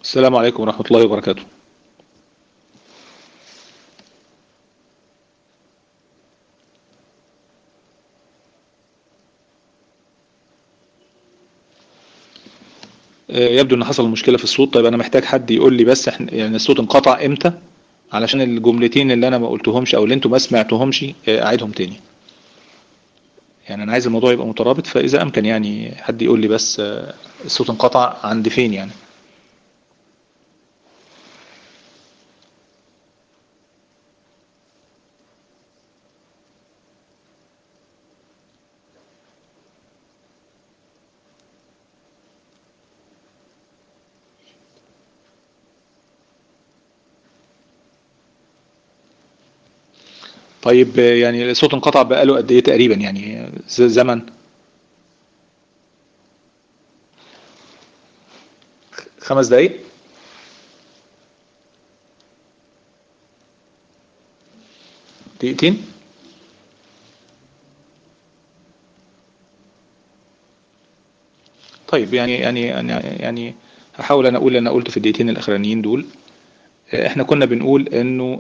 السلام عليكم ورحمة الله وبركاته يبدو ان حصل مشكلة في الصوت طيب انا محتاج حد يقول لي بس احنا يعني الصوت انقطع امتى علشان الجملتين اللي انا ما قلتهمش او اللي انتوا ما سمعتهمش اعيدهم تاني يعني انا عايز الموضوع يبقى مترابط فاذا امكن يعني حد يقول لي بس الصوت انقطع عند فين يعني طيب يعني الصوت انقطع بقاله قد ايه تقريبا يعني زمن خمس دقايق دقيقتين طيب يعني يعني يعني يعني هحاول انا اقول اللي انا قلته في الدقيقتين الاخرانيين دول احنا كنا بنقول انه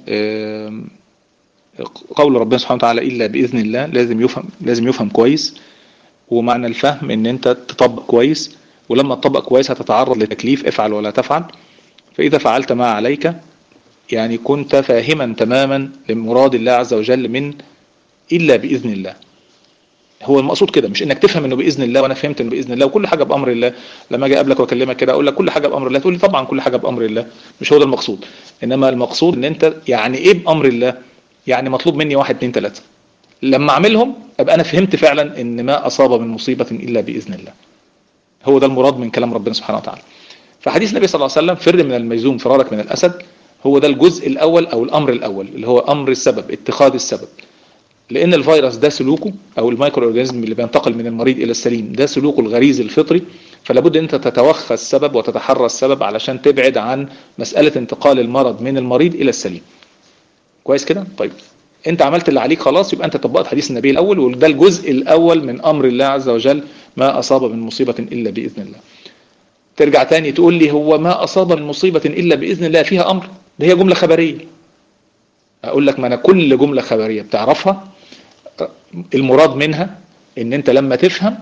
قول ربنا سبحانه وتعالى إلا بإذن الله لازم يفهم لازم يفهم كويس ومعنى الفهم إن أنت تطبق كويس ولما تطبق كويس هتتعرض لتكليف افعل ولا تفعل فإذا فعلت ما عليك يعني كنت فاهما تماما لمراد الله عز وجل من إلا بإذن الله هو المقصود كده مش انك تفهم انه باذن الله وانا فهمت انه باذن الله وكل حاجه بامر الله لما اجي اقابلك واكلمك كده اقول لك كل حاجه بامر الله تقول لي طبعا كل حاجه بامر الله مش هو ده المقصود انما المقصود ان انت يعني ايه بامر الله يعني مطلوب مني واحد اتنين تلاتة لما اعملهم ابقى انا فهمت فعلا ان ما اصاب من مصيبة الا باذن الله هو ده المراد من كلام ربنا سبحانه وتعالى فحديث النبي صلى الله عليه وسلم فر من الميزوم فرارك من الاسد هو ده الجزء الاول او الامر الاول اللي هو امر السبب اتخاذ السبب لان الفيروس ده سلوكه او الميكرو اورجانيزم اللي بينتقل من المريض الى السليم ده سلوكه الغريزي الفطري فلا بد ان انت تتوخى السبب وتتحرى السبب علشان تبعد عن مسألة انتقال المرض من المريض الى السليم كويس كده طيب انت عملت اللي عليك خلاص يبقى انت طبقت حديث النبي الاول وده الجزء الاول من امر الله عز وجل ما اصاب من مصيبة الا باذن الله ترجع تاني تقول لي هو ما اصاب من مصيبة الا باذن الله فيها امر ده هي جملة خبرية اقول لك ما انا كل جملة خبرية بتعرفها المراد منها ان انت لما تفهم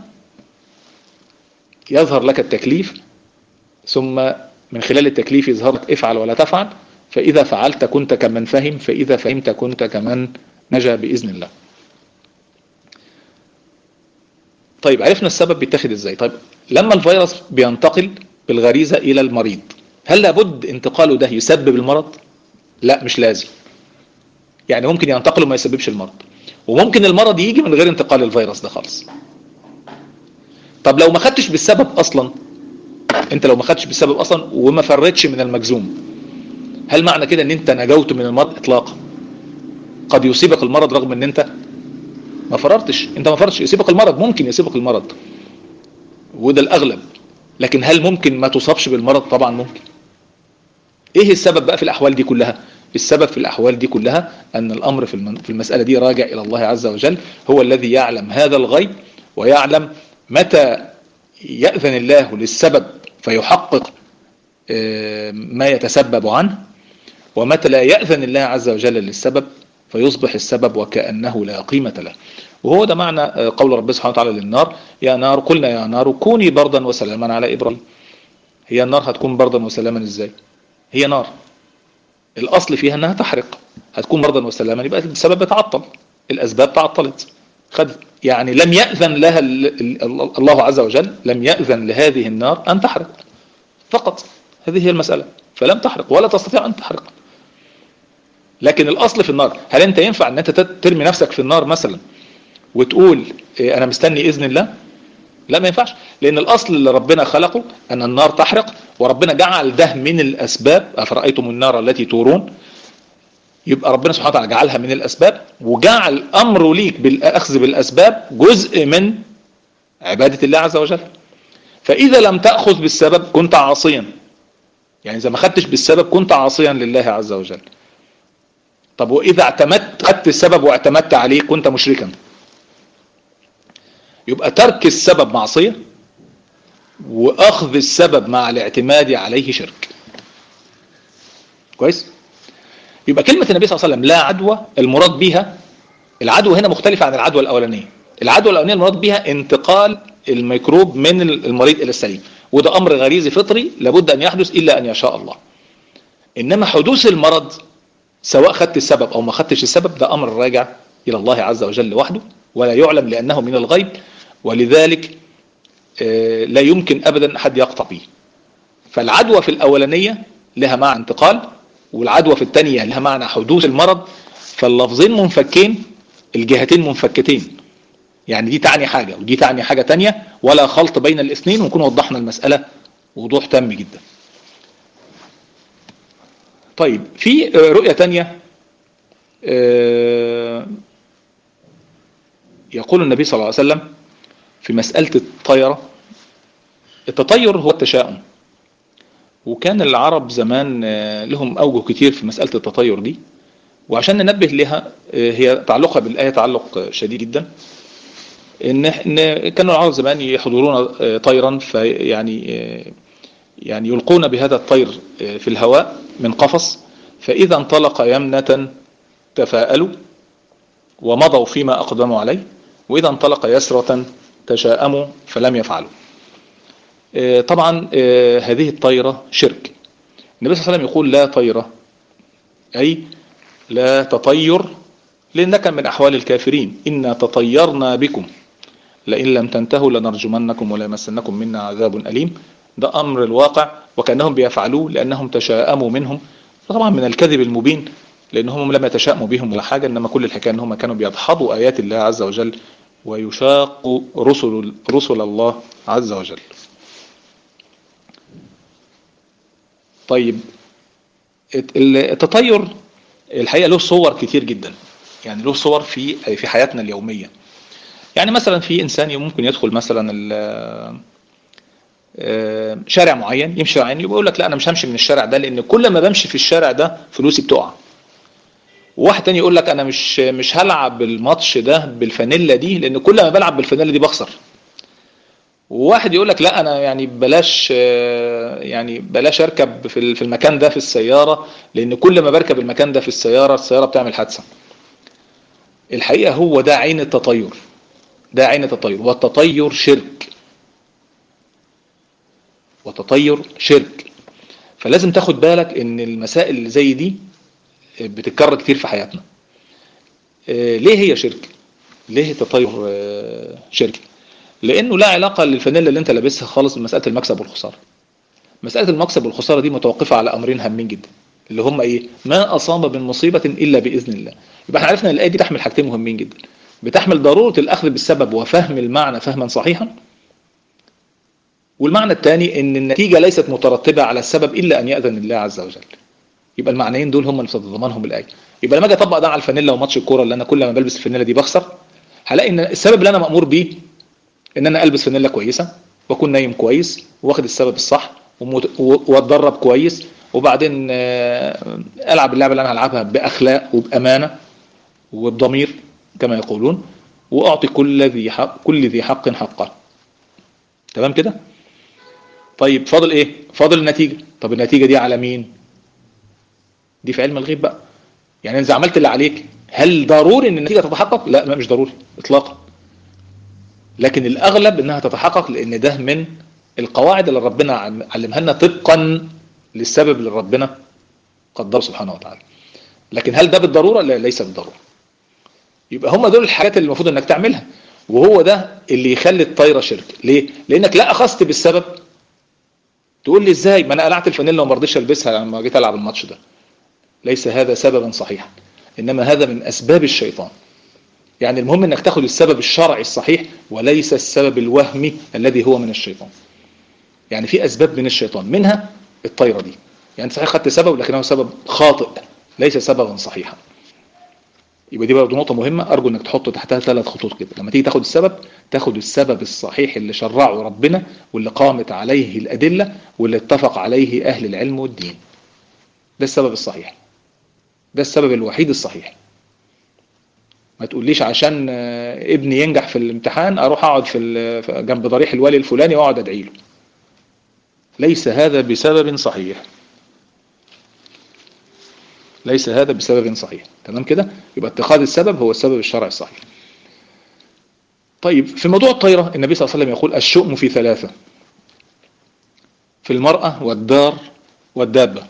يظهر لك التكليف ثم من خلال التكليف يظهر لك افعل ولا تفعل فإذا فعلت كنت كمن فهم فإذا فهمت كنت كمن نجا بإذن الله طيب عرفنا السبب بيتاخد ازاي طيب لما الفيروس بينتقل بالغريزة إلى المريض هل لابد انتقاله ده يسبب المرض لا مش لازم يعني ممكن ينتقل وما يسببش المرض وممكن المرض يجي من غير انتقال الفيروس ده خالص طب لو ما خدتش بالسبب اصلا انت لو ما خدتش بالسبب اصلا وما فرتش من المجزوم هل معنى كده ان انت نجوت من المرض اطلاقا قد يصيبك المرض رغم ان انت ما فررتش انت ما فررتش يصيبك المرض ممكن يصيبك المرض وده الاغلب لكن هل ممكن ما تصابش بالمرض طبعا ممكن ايه السبب بقى في الاحوال دي كلها السبب في الاحوال دي كلها ان الامر في المسألة دي راجع الى الله عز وجل هو الذي يعلم هذا الغيب ويعلم متى يأذن الله للسبب فيحقق ما يتسبب عنه ومتى لا يأذن الله عز وجل للسبب فيصبح السبب وكأنه لا قيمة له وهو ده معنى قول رب سبحانه وتعالى للنار يا نار قلنا يا نار كوني بردا وسلاما على إبراهيم هي النار هتكون بردا وسلاما ازاي هي نار الأصل فيها أنها تحرق هتكون بردا وسلاما يبقى السبب تعطل الأسباب تعطلت خد يعني لم يأذن لها الله عز وجل لم يأذن لهذه النار أن تحرق فقط هذه هي المسألة فلم تحرق ولا تستطيع أن تحرق لكن الأصل في النار هل أنت ينفع أن أنت ترمي نفسك في النار مثلا وتقول أنا مستني إذن الله لا ما ينفعش لأن الأصل اللي ربنا خلقه أن النار تحرق وربنا جعل ده من الأسباب أفرأيتم النار التي تورون يبقى ربنا سبحانه وتعالى جعلها من الأسباب وجعل أمره ليك بالأخذ بالأسباب جزء من عبادة الله عز وجل فإذا لم تأخذ بالسبب كنت عاصيا يعني إذا ما خدتش بالسبب كنت عاصيا لله عز وجل طب وإذا اعتمدت خدت السبب واعتمدت عليه كنت مشركا يبقى ترك السبب معصية وأخذ السبب مع الاعتماد عليه شرك كويس يبقى كلمة النبي صلى الله عليه وسلم لا عدوى المراد بها العدوى هنا مختلفة عن العدوى الأولانية العدوى الأولانية المراد بها انتقال الميكروب من المريض إلى السليم وده أمر غريزي فطري لابد أن يحدث إلا أن يشاء الله إنما حدوث المرض سواء خدت السبب أو ما خدتش السبب ده أمر راجع إلى الله عز وجل وحده ولا يعلم لأنه من الغيب ولذلك لا يمكن أبدا أحد يقطع به فالعدوى في الأولانية لها معنى انتقال والعدوى في الثانية لها معنى حدوث المرض فاللفظين منفكين الجهتين منفكتين يعني دي تعني حاجة ودي تعني حاجة تانية ولا خلط بين الاثنين ونكون وضحنا المسألة وضوح تام جدا طيب في رؤية تانية يقول النبي صلى الله عليه وسلم في مسألة الطيرة التطير هو التشاؤم وكان العرب زمان لهم أوجه كتير في مسألة التطير دي وعشان ننبه لها هي تعلقها بالآية تعلق شديد جدا إن, إن كانوا العرب زمان يحضرون طيرا فيعني يعني يلقون بهذا الطير في الهواء من قفص فإذا انطلق يمنة تفاءلوا ومضوا فيما أقدموا عليه وإذا انطلق يسرة تشاءموا فلم يفعلوا طبعا هذه الطيرة شرك النبي صلى الله عليه وسلم يقول لا طيرة أي لا تطير لأن كان من أحوال الكافرين إنا تطيرنا بكم لئن لم تنتهوا لنرجمنكم ولا يمسنكم منا عذاب أليم ده أمر الواقع وكأنهم بيفعلوه لأنهم تشاءموا منهم طبعا من الكذب المبين لأنهم لم يتشاءموا بهم ولا حاجة إنما كل الحكاية أنهم كانوا بيدحضوا آيات الله عز وجل ويشاقوا رسل, رسل الله عز وجل طيب التطير الحقيقة له صور كتير جدا يعني له صور في في حياتنا اليومية يعني مثلا في إنسان ممكن يدخل مثلا شارع معين يمشي معين يقول لك لا أنا مش همشي من الشارع ده لأن كل ما بمشي في الشارع ده فلوسي بتقع وواحد تاني يقول لك أنا مش مش هلعب الماتش ده بالفانيلا دي لأن كل ما بلعب بالفانيلا دي بخسر وواحد يقول لك لا انا يعني بلاش يعني بلاش اركب في في المكان ده في السياره لان كل ما بركب المكان ده في السياره السياره بتعمل حادثه الحقيقه هو ده عين التطير ده عين التطير والتطير شرك والتطير شرك فلازم تاخد بالك ان المسائل اللي زي دي بتتكرر كتير في حياتنا ليه هي شرك ليه التطير شرك لانه لا علاقة للفانيلا اللي انت لابسها خالص بمسألة المكسب والخسارة مسألة المكسب والخسارة دي متوقفة على امرين هامين جدا اللي هم ايه ما اصاب من مصيبة الا باذن الله يبقى احنا عرفنا ان الايه دي تحمل حاجتين مهمين جدا بتحمل ضرورة الاخذ بالسبب وفهم المعنى فهما صحيحا والمعنى الثاني ان النتيجة ليست مترتبة على السبب الا ان يأذن الله عز وجل يبقى المعنيين دول هم اللي بتتضمنهم الايه يبقى لما اجي اطبق ده على الفانيلا وماتش الكوره اللي انا كل ما بلبس الفانيلا دي بخسر هلاقي ان السبب اللي انا مامور بيه ان انا البس فانيلا كويسه واكون نايم كويس واخد السبب الصح واتدرب كويس وبعدين العب اللعبه اللي انا هلعبها باخلاق وبامانه وبضمير كما يقولون واعطي كل ذي حق كل ذي حق حقه تمام كده طيب فاضل ايه فاضل النتيجه طب النتيجه دي على مين دي في علم الغيب بقى يعني انت عملت اللي عليك هل ضروري ان النتيجه تتحقق لا ما مش ضروري اطلاقا لكن الاغلب انها تتحقق لان ده من القواعد اللي ربنا علمها لنا طبقا للسبب اللي ربنا قدره سبحانه وتعالى لكن هل ده بالضروره لا ليس بالضروره يبقى هم دول الحاجات اللي المفروض انك تعملها وهو ده اللي يخلي الطايره شرك ليه لانك لا اخذت بالسبب تقول لي ازاي ما انا قلعت الفانيلا وما رضيتش البسها لما جيت العب الماتش ده ليس هذا سببا صحيحا انما هذا من اسباب الشيطان يعني المهم انك تاخد السبب الشرعي الصحيح وليس السبب الوهمي الذي هو من الشيطان يعني في اسباب من الشيطان منها الطايره دي يعني صحيح خدت سبب لكنه سبب خاطئ ليس سببا صحيحا يبقى دي برضه نقطة مهمة أرجو إنك تحط تحتها ثلاث خطوط كده لما تيجي تاخد السبب تاخد السبب الصحيح اللي شرعه ربنا واللي قامت عليه الأدلة واللي اتفق عليه أهل العلم والدين ده السبب الصحيح ده السبب الوحيد الصحيح ما تقوليش عشان ابني ينجح في الامتحان اروح اقعد في جنب ضريح الوالي الفلاني واقعد ادعي له ليس هذا بسبب صحيح ليس هذا بسبب صحيح تمام كده يبقى اتخاذ السبب هو السبب الشرعي الصحيح طيب في موضوع الطيرة النبي صلى الله عليه وسلم يقول الشؤم في ثلاثة في المرأة والدار والدابة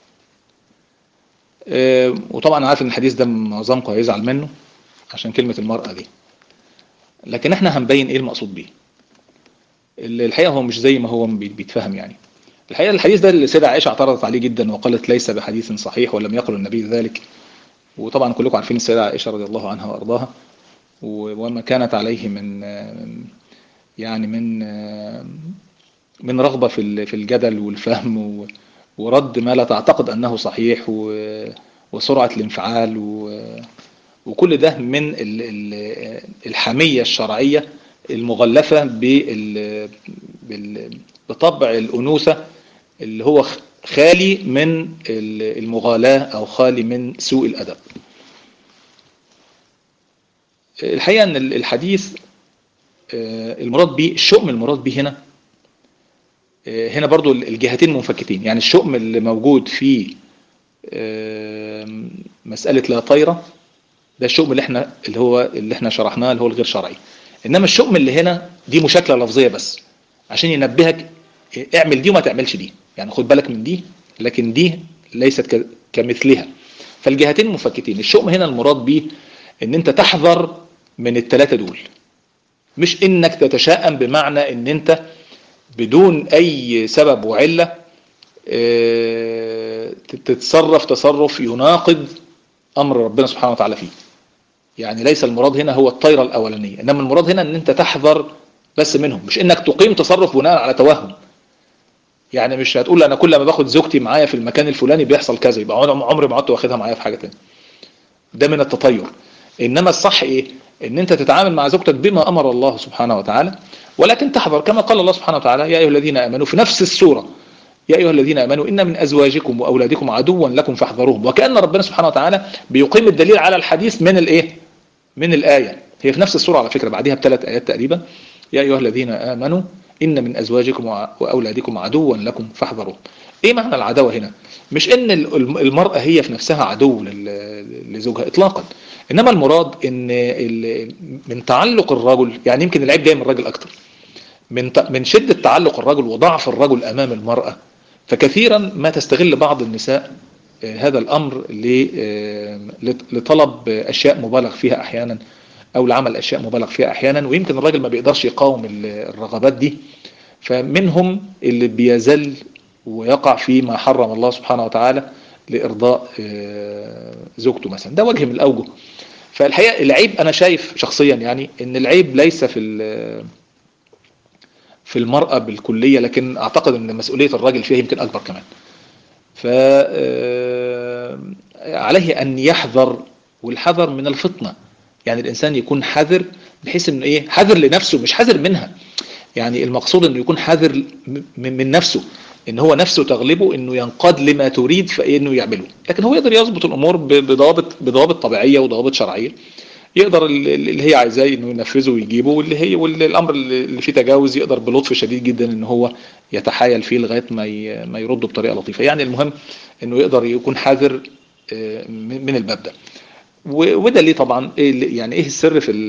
اه وطبعا عارف ان الحديث ده معظمكم هيزعل منه عشان كلمة المرأة دي لكن احنا هنبين ايه المقصود بيه الحقيقة هو مش زي ما هو بيتفهم يعني الحقيقة الحديث ده السيدة عائشة اعترضت عليه جدا وقالت ليس بحديث صحيح ولم يقل النبي ذلك وطبعا كلكم عارفين السيدة عائشة رضي الله عنها وارضاها وما كانت عليه من يعني من من رغبة في في الجدل والفهم ورد ما لا تعتقد أنه صحيح وسرعة الانفعال وكل ده من الحمية الشرعية المغلفة بطبع الأنوثة اللي هو خالي من المغالاة أو خالي من سوء الأدب الحقيقة أن الحديث المراد به الشؤم المراد به هنا هنا برضو الجهتين منفكتين يعني الشؤم اللي موجود في مسألة لا طايرة ده الشؤم اللي احنا اللي هو اللي احنا شرحناه اللي هو الغير شرعي انما الشؤم اللي هنا دي مشاكلة لفظية بس عشان ينبهك اعمل دي وما تعملش دي يعني خد بالك من دي لكن دي ليست كمثلها فالجهتين منفكتين الشؤم هنا المراد به ان انت تحذر من الثلاثة دول مش انك تتشائم بمعنى ان انت بدون اي سبب وعلة تتصرف تصرف يناقض امر ربنا سبحانه وتعالى فيه يعني ليس المراد هنا هو الطيرة الاولانية انما المراد هنا ان انت تحذر بس منهم مش انك تقيم تصرف بناء على توهم يعني مش هتقول انا كل ما باخد زوجتي معايا في المكان الفلاني بيحصل كذا يبقى عمري ما عدت واخدها معايا في حاجة تانية ده من التطير انما الصح ايه ان انت تتعامل مع زوجتك بما امر الله سبحانه وتعالى ولكن تحذر كما قال الله سبحانه وتعالى يا ايها الذين امنوا في نفس السورة يا ايها الذين امنوا ان من ازواجكم واولادكم عدوا لكم فاحذروهم وكأن ربنا سبحانه وتعالى بيقيم الدليل على الحديث من الايه من الايه هي في نفس السورة على فكرة بعدها بثلاث ايات تقريبا يا ايها الذين امنوا ان من ازواجكم واولادكم عدوا لكم فاحذروهم ايه معنى العداوة هنا مش ان المرأة هي في نفسها عدو لزوجها اطلاقا انما المراد ان من تعلق الرجل يعني يمكن العيب جاي من الرجل اكتر من من شدة تعلق الرجل وضعف الرجل امام المرأة فكثيرا ما تستغل بعض النساء هذا الامر لطلب اشياء مبالغ فيها احيانا او لعمل اشياء مبالغ فيها احيانا ويمكن الراجل ما بيقدرش يقاوم الرغبات دي فمنهم اللي بيزل ويقع في ما حرم الله سبحانه وتعالى لإرضاء زوجته مثلا ده وجه من الأوجه فالحقيقة العيب أنا شايف شخصيا يعني أن العيب ليس في في المرأة بالكلية لكن أعتقد أن مسؤولية الراجل فيها يمكن أكبر كمان فعليه أن يحذر والحذر من الفطنة يعني الإنسان يكون حذر بحيث أنه إيه حذر لنفسه مش حذر منها يعني المقصود أنه يكون حذر من نفسه ان هو نفسه تغلبه انه ينقاد لما تريد فانه يعمله لكن هو يقدر يظبط الامور بضوابط بضوابط طبيعيه وضوابط شرعيه يقدر اللي هي عايزاه انه ينفذه ويجيبه واللي هي والامر اللي فيه تجاوز يقدر بلطف شديد جدا ان هو يتحايل فيه لغايه ما ما يرده بطريقه لطيفه يعني المهم انه يقدر يكون حذر من الباب ده وده ليه طبعا يعني ايه السر في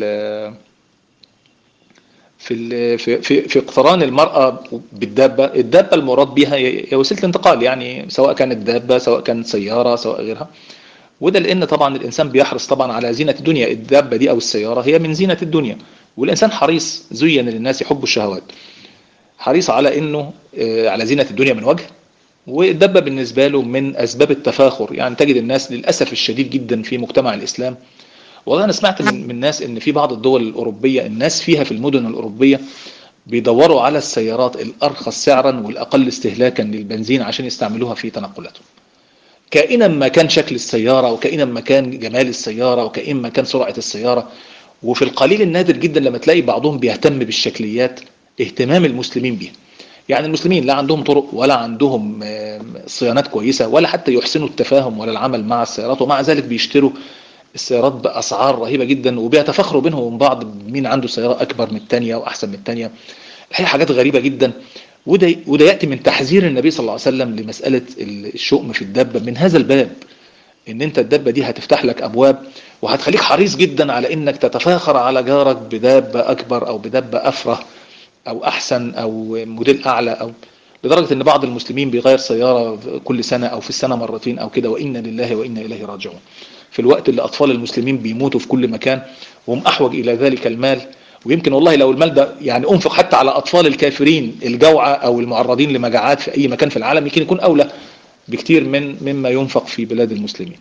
في في في, في اقتران المرأة بالدابة الدابة المراد بها هي وسيلة انتقال يعني سواء كانت دابة سواء كانت سيارة سواء غيرها وده لأن طبعا الإنسان بيحرص طبعا على زينة الدنيا الدابة دي أو السيارة هي من زينة الدنيا والإنسان حريص زين للناس حب الشهوات حريص على إنه على زينة الدنيا من وجه والدابة بالنسبة له من أسباب التفاخر يعني تجد الناس للأسف الشديد جدا في مجتمع الإسلام والله أنا سمعت من, من الناس إن في بعض الدول الأوروبية الناس فيها في المدن الأوروبية بيدوروا على السيارات الأرخص سعرا والأقل استهلاكا للبنزين عشان يستعملوها في تنقلاتهم كائنا ما كان شكل السيارة وكائنا ما كان جمال السيارة وكائنا ما كان سرعة السيارة وفي القليل النادر جدا لما تلاقي بعضهم بيهتم بالشكليات اهتمام المسلمين بيها يعني المسلمين لا عندهم طرق ولا عندهم صيانات كويسة ولا حتى يحسنوا التفاهم ولا العمل مع السيارات ومع ذلك بيشتروا السيارات بأسعار رهيبة جدا وبيتفخروا بينهم وبين بعض مين عنده سيارة أكبر من الثانية وأحسن من الثانية الحقيقة حاجات غريبة جدا وده, وده يأتي من تحذير النبي صلى الله عليه وسلم لمسألة الشؤم في الدابة من هذا الباب ان انت الدابة دي هتفتح لك ابواب وهتخليك حريص جدا على انك تتفاخر على جارك بدابة اكبر او بدابة افره او احسن او موديل اعلى او لدرجة ان بعض المسلمين بيغير سيارة كل سنة او في السنة مرتين او كده وإنا لله وإنا إليه راجعون في الوقت اللي اطفال المسلمين بيموتوا في كل مكان وهم احوج الى ذلك المال ويمكن والله لو المال ده يعني انفق حتى على اطفال الكافرين الجوعى او المعرضين لمجاعات في اي مكان في العالم يمكن يكون اولى بكتير من مما ينفق في بلاد المسلمين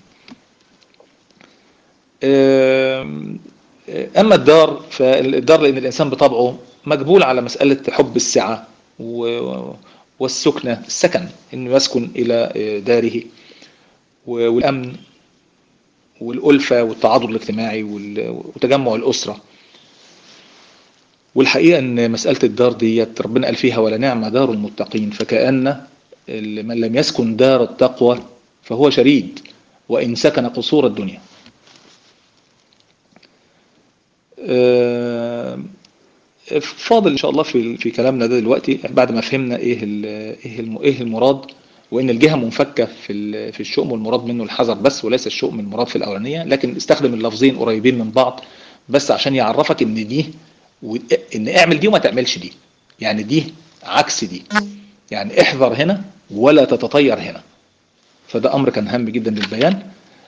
اما الدار فالدار لان الانسان بطبعه مجبول على مسألة حب السعة والسكنة السكن انه يسكن الى داره والامن والألفة والتعاضد الاجتماعي وتجمع الأسرة والحقيقة أن مسألة الدار ديت ربنا قال فيها ولا نعم دار المتقين فكأن من لم يسكن دار التقوى فهو شريد وإن سكن قصور الدنيا فاضل إن شاء الله في في كلامنا ده دلوقتي بعد ما فهمنا إيه إيه إيه المراد وان الجهة منفكة في في الشؤم والمراد منه الحذر بس وليس الشؤم المراد في الاولانية لكن استخدم اللفظين قريبين من بعض بس عشان يعرفك ان دي ان اعمل دي وما تعملش دي يعني دي عكس دي يعني احذر هنا ولا تتطير هنا فده امر كان هام جدا للبيان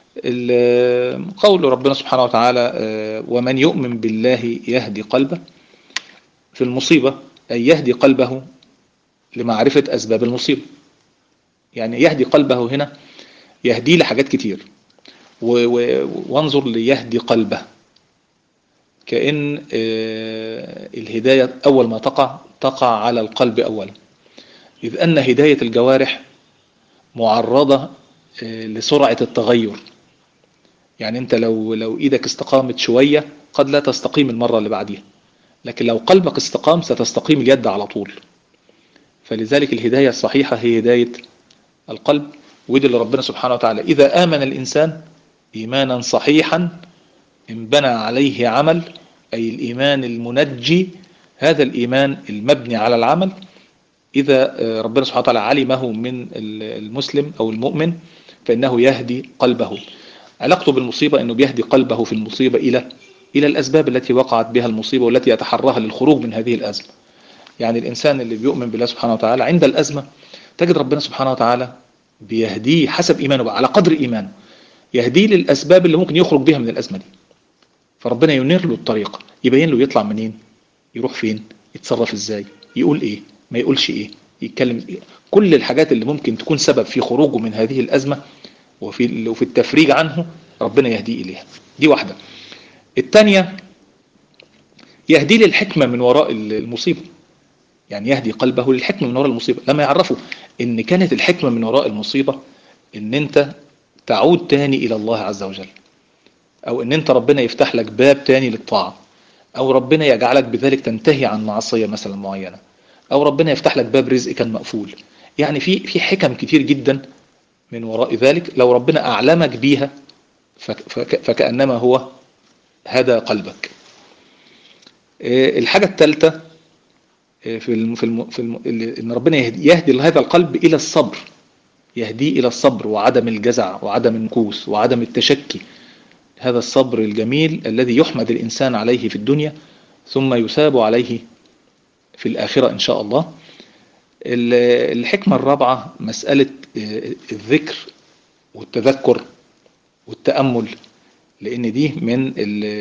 قول ربنا سبحانه وتعالى ومن يؤمن بالله يهدي قلبه في المصيبة أي يهدي قلبه لمعرفة أسباب المصيبة يعني يهدي قلبه هنا يهدي لحاجات كتير وانظر ليهدي قلبه كأن الهداية أول ما تقع تقع على القلب أولا إذ أن هداية الجوارح معرضة لسرعة التغير يعني أنت لو لو إيدك استقامت شوية قد لا تستقيم المرة اللي بعديها لكن لو قلبك استقام ستستقيم اليد على طول فلذلك الهداية الصحيحة هي هداية القلب ودي اللي ربنا سبحانه وتعالى إذا آمن الإنسان إيمانا صحيحا إن بنى عليه عمل أي الإيمان المنجي هذا الإيمان المبني على العمل إذا ربنا سبحانه وتعالى علمه من المسلم أو المؤمن فإنه يهدي قلبه علاقته بالمصيبة أنه بيهدي قلبه في المصيبة إلى إلى الأسباب التي وقعت بها المصيبة والتي يتحراها للخروج من هذه الأزمة يعني الإنسان اللي بيؤمن بالله سبحانه وتعالى عند الأزمة تجد ربنا سبحانه وتعالى بيهديه حسب إيمانه بقى على قدر إيمانه يهديه للأسباب اللي ممكن يخرج بها من الأزمة دي فربنا ينير له الطريق يبين له يطلع منين يروح فين يتصرف ازاي يقول ايه ما يقولش ايه يتكلم إيه؟ كل الحاجات اللي ممكن تكون سبب في خروجه من هذه الأزمة وفي وفي التفريج عنه ربنا يهديه إليها دي واحدة الثانية يهدي للحكمة من وراء المصيبة يعني يهدي قلبه للحكمة من وراء المصيبة لما يعرفوا ان كانت الحكمة من وراء المصيبة ان انت تعود تاني الى الله عز وجل او ان انت ربنا يفتح لك باب تاني للطاعة او ربنا يجعلك بذلك تنتهي عن معصية مثلا معينة او ربنا يفتح لك باب رزق كان مقفول يعني في في حكم كتير جدا من وراء ذلك لو ربنا اعلمك بيها فكأنما هو هدى قلبك الحاجة الثالثة في الم في الم في الم ان ربنا يهدي, يهدي هذا القلب الى الصبر يهديه الى الصبر وعدم الجزع وعدم النكوس وعدم التشكي هذا الصبر الجميل الذي يحمد الإنسان عليه في الدنيا ثم يثاب عليه في الآخرة إن شاء الله الحكمة الرابعة مسألة الذكر والتذكر والتأمل لأن دي من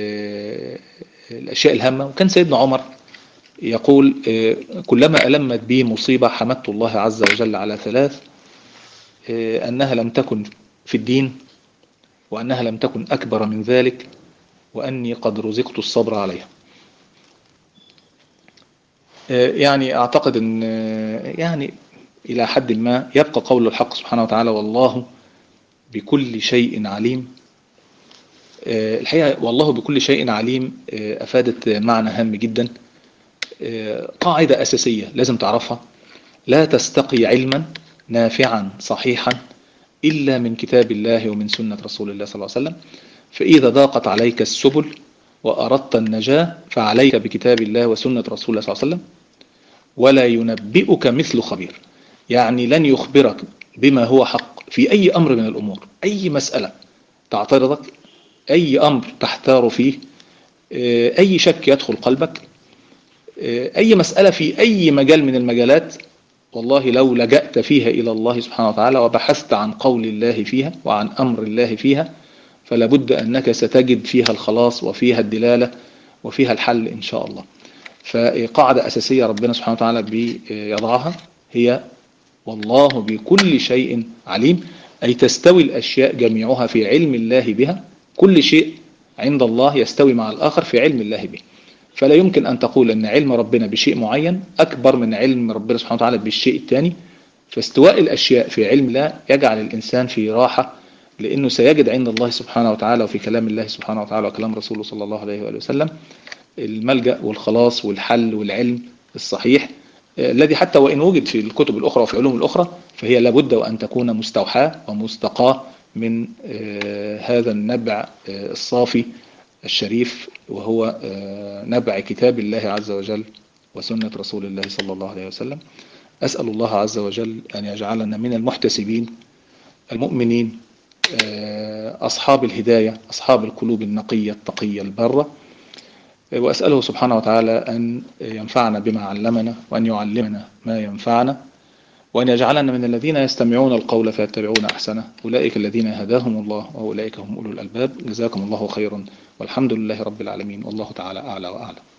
الأشياء الهامة وكان سيدنا عمر يقول كلما ألمت بي مصيبة حمدت الله عز وجل على ثلاث أنها لم تكن في الدين وأنها لم تكن أكبر من ذلك وأني قد رزقت الصبر عليها يعني أعتقد أن يعني إلى حد ما يبقى قول الحق سبحانه وتعالى والله بكل شيء عليم الحقيقة والله بكل شيء عليم أفادت معنى هام جدا قاعدة أساسية لازم تعرفها لا تستقي علما نافعا صحيحا إلا من كتاب الله ومن سنة رسول الله صلى الله عليه وسلم فإذا ضاقت عليك السبل وأردت النجاة فعليك بكتاب الله وسنة رسول الله صلى الله عليه وسلم ولا ينبئك مثل خبير يعني لن يخبرك بما هو حق في أي أمر من الأمور أي مسألة تعترضك أي أمر تحتار فيه أي شك يدخل قلبك أي مسألة في أي مجال من المجالات والله لو لجأت فيها إلى الله سبحانه وتعالى وبحثت عن قول الله فيها وعن أمر الله فيها فلا بد أنك ستجد فيها الخلاص وفيها الدلالة وفيها الحل إن شاء الله فقاعدة أساسية ربنا سبحانه وتعالى بيضعها هي والله بكل شيء عليم أي تستوي الأشياء جميعها في علم الله بها كل شيء عند الله يستوي مع الآخر في علم الله به فلا يمكن أن تقول أن علم ربنا بشيء معين أكبر من علم ربنا سبحانه وتعالى بالشيء الثاني فاستواء الأشياء في علم الله يجعل الإنسان في راحة لأنه سيجد عند الله سبحانه وتعالى وفي كلام الله سبحانه وتعالى وكلام رسوله صلى الله عليه وآله وسلم الملجأ والخلاص والحل والعلم الصحيح الذي حتى وإن وجد في الكتب الأخرى وفي العلوم الأخرى فهي لابد وأن تكون مستوحاة ومستقاة من هذا النبع الصافي الشريف وهو نبع كتاب الله عز وجل وسنة رسول الله صلى الله عليه وسلم أسأل الله عز وجل أن يجعلنا من المحتسبين المؤمنين أصحاب الهداية أصحاب القلوب النقية التقية البرة وأسأله سبحانه وتعالى أن ينفعنا بما علمنا وأن يعلمنا ما ينفعنا وأن يجعلنا من الذين يستمعون القول فيتبعون أحسنه أولئك الذين هداهم الله وأولئك هم أولو الألباب جزاكم الله خيرا والحمد لله رب العالمين والله تعالى أعلى وأعلم